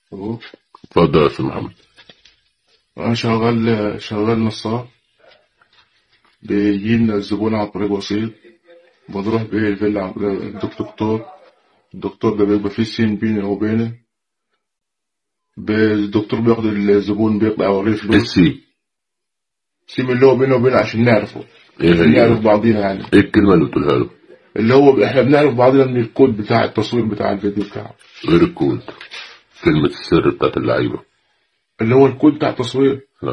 أهو. اتفضل يا استاذ محمد أنا شغال شغال نصاب بيجي لنا الزبون عن طريق وسيط بنروح بيه الفيلا عند الدكتور الدكتور ده بيبقى فيه سين بيني وبينه ب- الدكتور بياخد الزبون بيقطع وريه ايه فلوس السي سيم اللي هو بينه وبينه عشان نعرفه ايه عشان نعرف هي بعضينا يعني ايه الكلمه اللي بتقولها له اللي هو احنا بنعرف بعضينا من الكود بتاع التصوير بتاع الفيديو بتاعه غير الكود كلمه السر بتاعت اللعيبه اللي هو الكود بتاع التصوير لا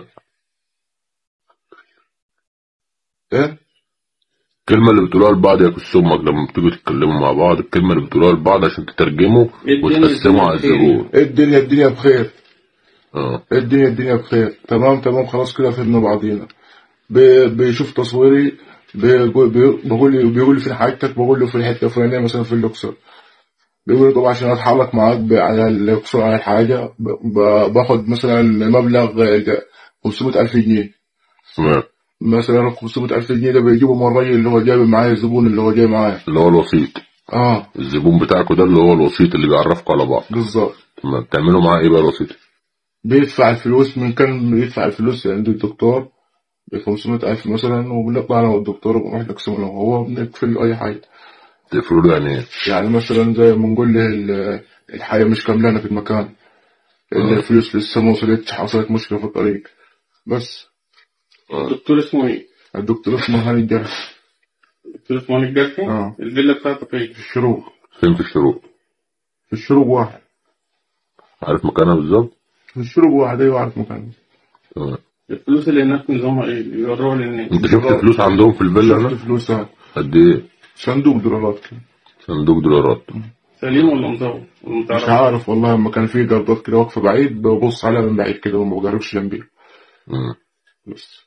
ايه الكلمه اللي بتقولوها لبعض يا كس امك لما بتيجوا تتكلموا مع بعض الكلمه اللي بتقولوها لبعض عشان تترجموا الدنيا وتقسموا على بخير. الزبون إيه الدنيا الدنيا بخير اه إيه الدنيا الدنيا بخير تمام تمام خلاص كده فهمنا بعضينا بي- بيشوف تصويري بيقول بي- بقول لي بيقول لي فين حاجتك بقول له في الحته الفلانيه مثلا في الاقصر بيقول لي طبعا عشان اتحرك معاك ب- على الاقصر على الحاجه ب- ب- باخد مثلا مبلغ 500 الف جنيه تمام مثلا 500 الف جنيه ده بيجيبه من الراجل اللي هو جايب معايا الزبون اللي هو جاي معايا اللي هو الوسيط اه الزبون بتاعكوا ده اللي هو الوسيط اللي بيعرفكوا على بعض بالظبط تمام تعملوا معاه ايه بقى الوسيط بيدفع الفلوس من كان بيدفع الفلوس عند الدكتور ب 500 ألف مثلا وبنطلع أنا والدكتور ونروح نقسم أنا وهو بنقفل له أي حاجة تقفلوا له يعني ايه يعني مثلا زي ما نقول له ال- الحياة مش كاملة في المكان الفلوس لسه ما وصلتش حصلت مشكلة في الطريق بس الدكتور اسمه ايه؟ الدكتور اسمه هاني الجرح الدكتور اسمه علي الجرحي اه. الفيلا بتاعتك ايه؟ في الشروق فين في الشروق في الشروق واحد عارف مكانها بالظبط في الشروق واحد أيوة عارف مكانه تمام الفلوس اللي هناك نظامها ايه؟ بيوروها للناس انت شفت فلوس عندهم في الفيلا شفت هنا فلوس ها. قد ايه صندوق دولارات كده. صندوق دولارات سليم ولا مزور؟ ولا مش متعرف؟ عارف والله لما كان في جردات كده واقفة بعيد ببص عليها من بعيد كده وما بجربش جنبي مم. بس